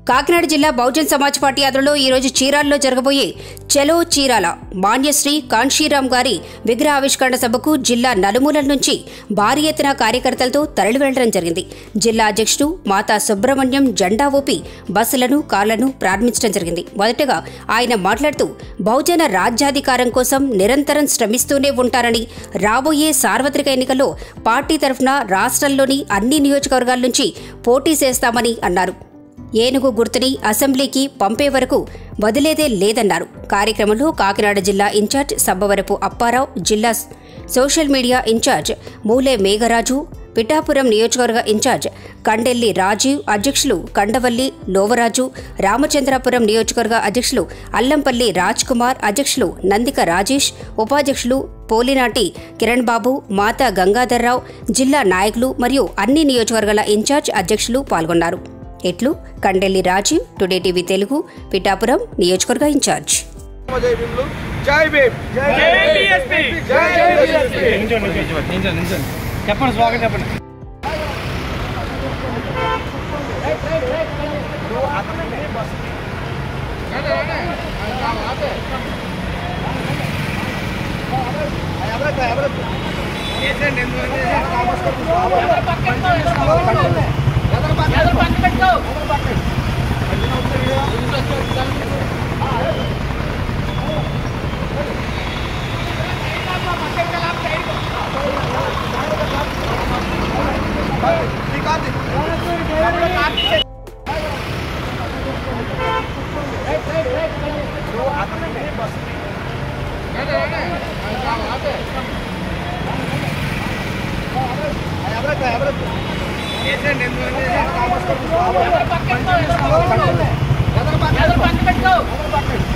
కాకినాడ జిల్లా బహుజన్ సమాజ్ పార్టీ ఆధ్వర్యంలో ఈరోజు చీరాల్లో జరగబోయే చలో చీరాల మాన్యశ్రీ కాన్షీరాం గారి విగ్రహ ఆవిష్కరణ సభకు జిల్లా నలుమూలల నుంచి భారీ ఎత్తున కార్యకర్తలతో తరలి వెళ్లడం జరిగింది జిల్లా అధ్యక్షుడు మాతా సుబ్రహ్మణ్యం జెండా ఊపి బస్సులను కార్లను ప్రారంభించడం జరిగింది మొదటగా ఆయన మాట్లాడుతూ బహుజన రాజ్యాధికారం కోసం నిరంతరం శ్రమిస్తూనే ఉంటారని రాబోయే సార్వత్రిక ఎన్నికల్లో పార్టీ తరఫున రాష్ట్రంలోని అన్ని నియోజకవర్గాల నుంచి పోటీ చేస్తామని అన్నారు ఏనుగు గుర్తుని అసెంబ్లీకి పంపే వరకు వదిలేదే లేదన్నారు కార్యక్రమంలో కాకినాడ జిల్లా ఇన్ఛార్జ్ సబ్బవరపు అప్పారావు జిల్లా social media incharge Mule Megharaju Pithapuram నియోజకవర్గ ఇన్ఛార్జ్ కండెల్లి రాజీవ్ అధ్యక్షులు కండవల్లి లోవరాజు రామచంద్రాపురం నియోజకవర్గ అధ్యక్షులు అల్లంపల్లి రాజ్ కుమార్ అధ్యక్షులు నందిక రాజేష్ ఉపాధ్యక్షులు పోలినాటి కిరణ్ బాబు మాతా గంగాధర్రావు జిల్లా నాయకులు మరియు అన్ని నియోజకవర్గాల ఇన్ఛార్జ్ అధ్యక్షులు పాల్గొన్నారు ఇట్లు కండెల్లి రాజీవ్ టుడే టీవీ తెలుగు పిఠాపురం నియోజకవర్గ ఇన్ఛార్జ్ జై భీమ్లు జై భీమ్ జై BSP. జై BSP. నించోండి నించోండి నించోండి నించోండి చెప్పండి స్వాగతం చెప్పండి ఎవరు